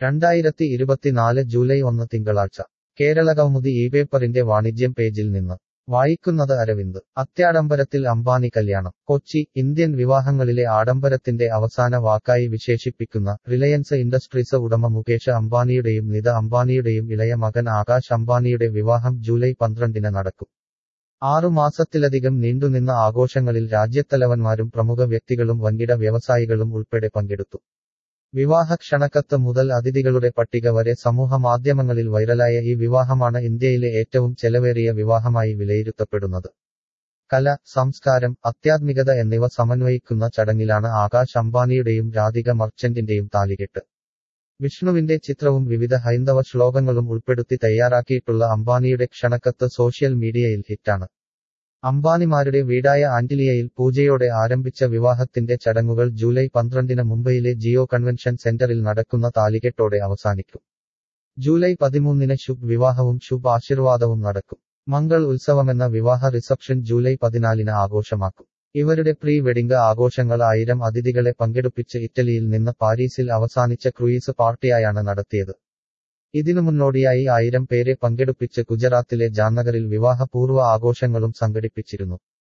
രണ്ടായിരത്തി ഇരുപത്തിനാല് ജൂലൈ ഒന്ന് തിങ്കളാഴ്ച കേരളകൗമുദി ഈ പേപ്പറിന്റെ വാണിജ്യം പേജിൽ നിന്ന് വായിക്കുന്നത് അരവിന്ദ് അത്യാഡംബരത്തിൽ അംബാനി കല്യാണം കൊച്ചി ഇന്ത്യൻ വിവാഹങ്ങളിലെ ആഡംബരത്തിന്റെ അവസാന വാക്കായി വിശേഷിപ്പിക്കുന്ന റിലയൻസ് ഇൻഡസ്ട്രീസ് ഉടമ മുകേഷ് അംബാനിയുടെയും നിത അംബാനിയുടെയും ഇളയ മകൻ ആകാശ് അംബാനിയുടെ വിവാഹം ജൂലൈ പന്ത്രണ്ടിന് നടക്കും ആറുമാസത്തിലധികം നീണ്ടുനിന്ന ആഘോഷങ്ങളിൽ രാജ്യത്തലവന്മാരും പ്രമുഖ വ്യക്തികളും വൻകിട വ്യവസായികളും ഉൾപ്പെടെ പങ്കെടുത്തു വിവാഹ ക്ഷണക്കത്ത് മുതൽ അതിഥികളുടെ പട്ടിക വരെ സമൂഹ മാധ്യമങ്ങളിൽ വൈറലായ ഈ വിവാഹമാണ് ഇന്ത്യയിലെ ഏറ്റവും ചെലവേറിയ വിവാഹമായി വിലയിരുത്തപ്പെടുന്നത് കല സംസ്കാരം അത്യാത്മികത എന്നിവ സമന്വയിക്കുന്ന ചടങ്ങിലാണ് ആകാശ് അംബാനിയുടെയും രാധിക മർച്ചന്റിന്റെയും താലികെട്ട് വിഷ്ണുവിന്റെ ചിത്രവും വിവിധ ഹൈന്ദവ ശ്ലോകങ്ങളും ഉൾപ്പെടുത്തി തയ്യാറാക്കിയിട്ടുള്ള അംബാനിയുടെ ക്ഷണക്കത്ത് സോഷ്യൽ മീഡിയയിൽ ഹിറ്റാണ് അംബാനിമാരുടെ വീടായ ആന്റിലിയയിൽ പൂജയോടെ ആരംഭിച്ച വിവാഹത്തിന്റെ ചടങ്ങുകൾ ജൂലൈ പന്ത്രണ്ടിന് മുംബൈയിലെ ജിയോ കൺവെൻഷൻ സെന്ററിൽ നടക്കുന്ന താലികെട്ടോടെ അവസാനിക്കും ജൂലൈ പതിമൂന്നിന് ശുഭ് വിവാഹവും ശുഭ് ആശീർവാദവും നടക്കും മംഗൾ ഉത്സവമെന്ന വിവാഹ റിസപ്ഷൻ ജൂലൈ പതിനാലിന് ആഘോഷമാക്കും ഇവരുടെ പ്രീ വെഡിംഗ് ആഘോഷങ്ങൾ ആയിരം അതിഥികളെ പങ്കെടുപ്പിച്ച് ഇറ്റലിയിൽ നിന്ന് പാരീസിൽ അവസാനിച്ച ക്രൂയിസ് പാർട്ടിയായാണ് നടത്തിയത് ഇതിനു മുന്നോടിയായി ആയിരം പേരെ പങ്കെടുപ്പിച്ച് ഗുജറാത്തിലെ ജാംനഗറിൽ വിവാഹപൂർവ്വ ആഘോഷങ്ങളും സംഘടിപ്പിച്ചിരുന്നു